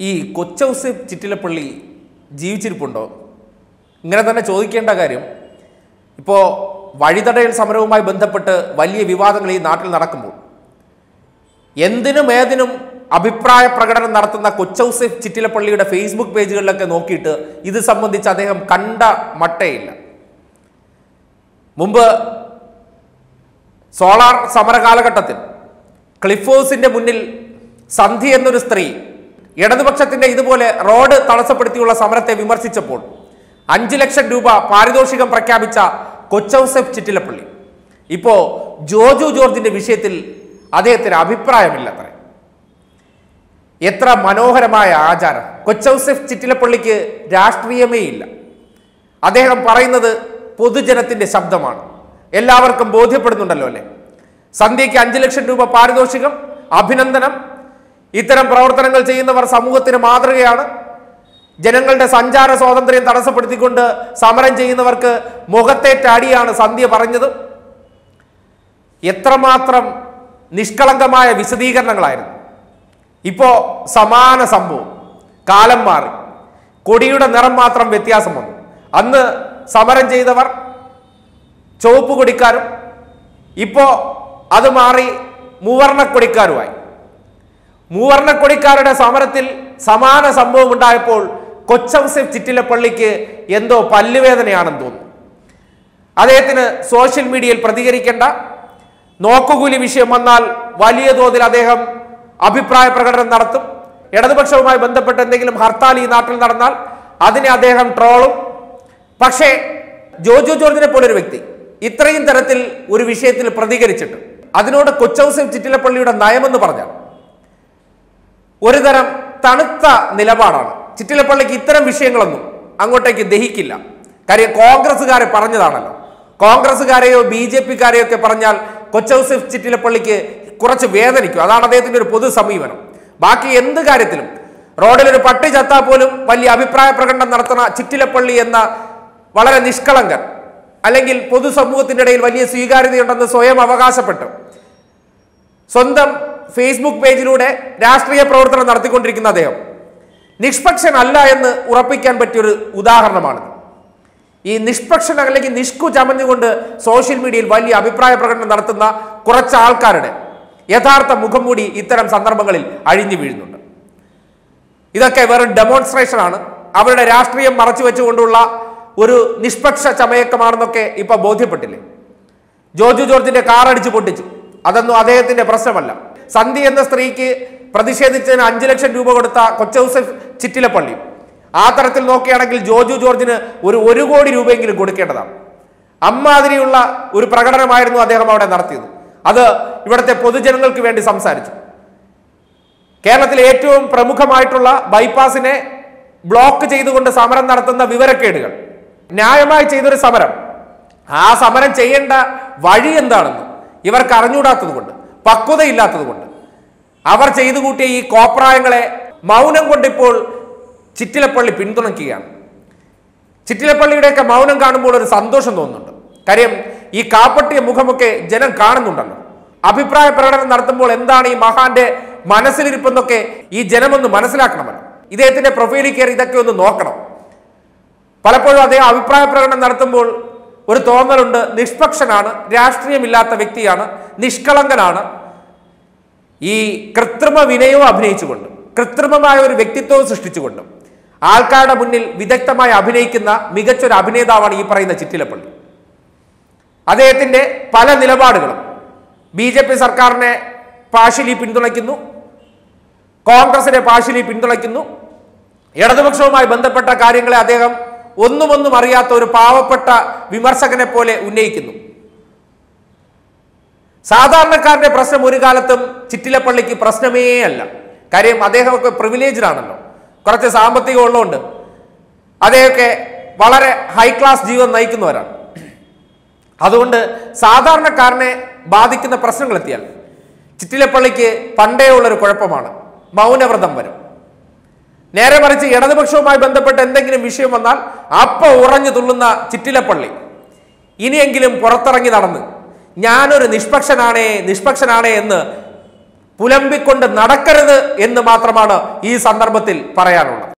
ഈ കൊച്ചൗസ് ചിറ്റിലപ്പള്ളി ജീവിച്ചിരിപ്പുണ്ടോ ഇങ്ങനെ തന്നെ ചോദിക്കേണ്ട കാര്യം ഇപ്പോൾ വഴിതടയൽ സമരവുമായി ബന്ധപ്പെട്ട് വലിയ വിവാദങ്ങൾ ഈ നാട്ടിൽ നടക്കുമ്പോൾ എന്തിനും ഏതിനും അഭിപ്രായ പ്രകടനം നടത്തുന്ന കൊച്ചൗസഫ് ചിറ്റിലപ്പള്ളിയുടെ ഫേസ്ബുക്ക് പേജുകളിലൊക്കെ നോക്കിയിട്ട് ഇത് സംബന്ധിച്ച് അദ്ദേഹം കണ്ട മട്ടയില്ല മുമ്പ് സോളാർ സമര കാലഘട്ടത്തിൽ ക്ലിഫ് ഹൗസിന്റെ മുന്നിൽ സന്ധി എന്നൊരു സ്ത്രീ ഇടതുപക്ഷത്തിന്റെ ഇതുപോലെ റോഡ് തടസ്സപ്പെടുത്തിയുള്ള സമരത്തെ വിമർശിച്ചപ്പോൾ അഞ്ചു ലക്ഷം രൂപ പാരിതോഷികം പ്രഖ്യാപിച്ച കൊച്ചൗസഫ് ചിറ്റിലപ്പള്ളി ഇപ്പോ ജോജു ജോർജിന്റെ വിഷയത്തിൽ അദ്ദേഹത്തിന് അഭിപ്രായമില്ലത്രേ എത്ര മനോഹരമായ ആചാരം കൊച്ചൗസഫ് ചിറ്റിലപ്പള്ളിക്ക് രാഷ്ട്രീയമേ ഇല്ല അദ്ദേഹം പറയുന്നത് പൊതുജനത്തിന്റെ ശബ്ദമാണ് എല്ലാവർക്കും ബോധ്യപ്പെടുന്നുണ്ടല്ലോ അല്ലേ സന്ധ്യയ്ക്ക് അഞ്ചു ലക്ഷം രൂപ പാരിതോഷികം അഭിനന്ദനം ഇത്തരം പ്രവർത്തനങ്ങൾ ചെയ്യുന്നവർ സമൂഹത്തിന് മാതൃകയാണ് ജനങ്ങളുടെ സഞ്ചാര സ്വാതന്ത്ര്യം തടസ്സപ്പെടുത്തിക്കൊണ്ട് സമരം ചെയ്യുന്നവർക്ക് മുഖത്തേറ്റ അടിയാണ് സന്ധ്യ പറഞ്ഞത് എത്രമാത്രം നിഷ്കളങ്കമായ വിശദീകരണങ്ങളായിരുന്നു ഇപ്പോ സമാന സംഭവം കാലം മാറി കൊടിയുടെ നിറം മാത്രം വ്യത്യാസം വന്നു അന്ന് സമരം ചെയ്തവർ ചുവപ്പ് കൊടിക്കാരും ഇപ്പോ അത് മാറി മൂവർണ്ണ കൊടിക്കാരുമായി മൂവർണ്ണ കൊടിക്കാരുടെ സമരത്തിൽ സമാന സംഭവം ഉണ്ടായപ്പോൾ കൊച്ചൗസഫ് ചിറ്റിലപ്പള്ളിക്ക് എന്തോ പല്ലുവേദനയാണെന്ന് തോന്നുന്നു അദ്ദേഹത്തിന് സോഷ്യൽ മീഡിയയിൽ പ്രതികരിക്കേണ്ട നോക്കുകൂലി വിഷയം വന്നാൽ വലിയ തോതിൽ അദ്ദേഹം അഭിപ്രായ പ്രകടനം നടത്തും ഇടതുപക്ഷവുമായി ബന്ധപ്പെട്ട് എന്തെങ്കിലും ഹർത്താൽ ഈ നാട്ടിൽ നടന്നാൽ അതിനെ അദ്ദേഹം ട്രോളും പക്ഷേ ജോജു ജോർജിനെ പോലൊരു വ്യക്തി ഇത്രയും തരത്തിൽ ഒരു വിഷയത്തിൽ പ്രതികരിച്ചിട്ട് അതിനോട് കൊച്ചൗസഫ് ചിറ്റിലപ്പള്ളിയുടെ നയമെന്ന് പറഞ്ഞാൽ ഒരു തരം തണുത്ത നിലപാടാണ് ചിറ്റിലപ്പള്ളിക്ക് ഇത്തരം വിഷയങ്ങളൊന്നും അങ്ങോട്ടേക്ക് ദഹിക്കില്ല കാര്യം കോൺഗ്രസ്സുകാരെ പറഞ്ഞതാണല്ലോ കോൺഗ്രസ്സുകാരെയോ ബി ജെ പിക്കാരെയോ ഒക്കെ പറഞ്ഞാൽ കൊച്ചൗസഫ് ചിറ്റിലപ്പള്ളിക്ക് കുറച്ച് വേദനിക്കും അതാണ് അദ്ദേഹത്തിന്റെ ഒരു പൊതു സമീപനം ബാക്കി എന്ത് കാര്യത്തിലും റോഡിലൊരു പട്ടി ചത്താൽ പോലും വലിയ അഭിപ്രായ പ്രകടനം നടത്തുന്ന ചിറ്റിലപ്പള്ളി എന്ന വളരെ നിഷ്കളങ്കൻ അല്ലെങ്കിൽ പൊതുസമൂഹത്തിന്റെ ഇടയിൽ വലിയ സ്വീകാര്യതയുണ്ടെന്ന് സ്വയം അവകാശപ്പെട്ടു സ്വന്തം ഫേസ്ബുക്ക് പേജിലൂടെ രാഷ്ട്രീയ പ്രവർത്തനം നടത്തിക്കൊണ്ടിരിക്കുന്ന അദ്ദേഹം നിഷ്പക്ഷനല്ല എന്ന് ഉറപ്പിക്കാൻ പറ്റിയൊരു ഉദാഹരണമാണിത് ഈ നിഷ്പക്ഷൻ അല്ലെങ്കിൽ നിഷ്കു ചമഞ്ഞുകൊണ്ട് സോഷ്യൽ മീഡിയയിൽ വലിയ അഭിപ്രായ പ്രകടനം നടത്തുന്ന കുറച്ച് ആൾക്കാരുടെ യഥാർത്ഥ മുഖം മൂടി ഇത്തരം സന്ദർഭങ്ങളിൽ അഴിഞ്ഞു വീഴുന്നുണ്ട് ഇതൊക്കെ വെറും ഡെമോൺസ്ട്രേഷൻ ആണ് അവരുടെ രാഷ്ട്രീയം മറച്ചു വെച്ചുകൊണ്ടുള്ള ഒരു നിഷ്പക്ഷ ചമയക്കമാണെന്നൊക്കെ ഇപ്പൊ ബോധ്യപ്പെട്ടില്ലേ ജോർജു ജോർജിന്റെ കാർ അടിച്ചു പൊട്ടിച്ചു അതൊന്നും അദ്ദേഹത്തിന്റെ പ്രശ്നമല്ല സന്ധി എന്ന സ്ത്രീക്ക് പ്രതിഷേധിച്ചതിന് അഞ്ചു ലക്ഷം രൂപ കൊടുത്ത കൊച്ചൗസഫ് ചിറ്റിലപ്പള്ളി ആ തരത്തിൽ നോക്കുകയാണെങ്കിൽ ജോജു ജോർജിന് ഒരു ഒരു കോടി രൂപയെങ്കിലും കൊടുക്കേണ്ടതാണ് അമ്മാതിരിയുള്ള ഒരു പ്രകടനമായിരുന്നു അദ്ദേഹം അവിടെ നടത്തിയത് അത് ഇവിടുത്തെ പൊതുജനങ്ങൾക്ക് വേണ്ടി സംസാരിച്ചു കേരളത്തിലെ ഏറ്റവും പ്രമുഖമായിട്ടുള്ള ബൈപ്പാസിനെ ബ്ലോക്ക് ചെയ്തുകൊണ്ട് സമരം നടത്തുന്ന വിവരക്കേടുകൾ ന്യായമായി ചെയ്തൊരു സമരം ആ സമരം ചെയ്യേണ്ട വഴി എന്താണെന്ന് ഇവർക്ക് അറിഞ്ഞൂടാത്തത് കൊണ്ട് പക്വതയില്ലാത്തത് കൊണ്ട് അവർ ചെയ്തു കൂട്ടിയ ഈ കോപ്രായങ്ങളെ മൗനം കൊണ്ടിപ്പോൾ ചിറ്റിലപ്പള്ളി പിന്തുണയ്ക്കുകയാണ് ചിറ്റിലപ്പള്ളിയുടെയൊക്കെ മൗനം കാണുമ്പോൾ ഒരു സന്തോഷം തോന്നുന്നുണ്ട് കാര്യം ഈ കാപ്പട്ടിയ മുഖമൊക്കെ ജനം കാണുന്നുണ്ടല്ലോ അഭിപ്രായ പ്രകടനം നടത്തുമ്പോൾ എന്താണ് ഈ മഹാന്റെ മനസ്സിലിരിപ്പെന്നൊക്കെ ഈ ജനമൊന്ന് മനസ്സിലാക്കണമല്ലോ ഇദ്ദേഹത്തിന്റെ പ്രൊഫൈലിൽ കയറി ഇതൊക്കെ ഒന്ന് നോക്കണം പലപ്പോഴും അദ്ദേഹം അഭിപ്രായ പ്രകടനം നടത്തുമ്പോൾ ഒരു തോന്നലുണ്ട് നിഷ്പക്ഷനാണ് രാഷ്ട്രീയമില്ലാത്ത വ്യക്തിയാണ് നിഷ്കളങ്കനാണ് ഈ കൃത്രിമ വിനയവും അഭിനയിച്ചുകൊണ്ട് കൃത്രിമമായ ഒരു വ്യക്തിത്വവും സൃഷ്ടിച്ചുകൊണ്ട് ആൾക്കാരുടെ മുന്നിൽ വിദഗ്ധമായി അഭിനയിക്കുന്ന മികച്ചൊരു അഭിനേതാവാണ് ഈ പറയുന്ന ചിറ്റിലപ്പള്ളി അദ്ദേഹത്തിന്റെ പല നിലപാടുകളും ബി ജെ പി സർക്കാരിനെ പാശിലി പിന്തുണയ്ക്കുന്നു കോൺഗ്രസിനെ പാശിലി പിന്തുണയ്ക്കുന്നു ഇടതുപക്ഷവുമായി ബന്ധപ്പെട്ട കാര്യങ്ങളെ അദ്ദേഹം ഒന്നും ഒന്നും അറിയാത്ത ഒരു പാവപ്പെട്ട വിമർശകനെ പോലെ ഉന്നയിക്കുന്നു സാധാരണക്കാരന്റെ പ്രശ്നം ഒരു കാലത്തും ചിറ്റിലപ്പള്ളിക്ക് പ്രശ്നമേ അല്ല കാര്യം അദ്ദേഹമൊക്കെ പ്രിവിലേജിലാണല്ലോ കുറച്ച് സാമ്പത്തികം ഉള്ളതുകൊണ്ട് അദ്ദേഹമൊക്കെ വളരെ ഹൈ ക്ലാസ് ജീവിതം നയിക്കുന്നവരാണ് അതുകൊണ്ട് സാധാരണക്കാരനെ ബാധിക്കുന്ന പ്രശ്നങ്ങൾ എത്തിയാൽ ചിറ്റിലപ്പള്ളിക്ക് പണ്ടേ ഉള്ളൊരു കുഴപ്പമാണ് മൗനവ്രതം വരും നേരെ മറിച്ച് ഇടതുപക്ഷവുമായി ബന്ധപ്പെട്ട് എന്തെങ്കിലും വിഷയം വന്നാൽ അപ്പ ഉറഞ്ഞു തുള്ളുന്ന ചിറ്റിലപ്പള്ളി ഇനിയെങ്കിലും പുറത്തിറങ്ങി നടന്ന് ഞാനൊരു നിഷ്പക്ഷനാണേ നിഷ്പക്ഷനാണേ എന്ന് പുലമ്പിക്കൊണ്ട് നടക്കരുത് എന്ന് മാത്രമാണ് ഈ സന്ദർഭത്തിൽ പറയാനുള്ളത്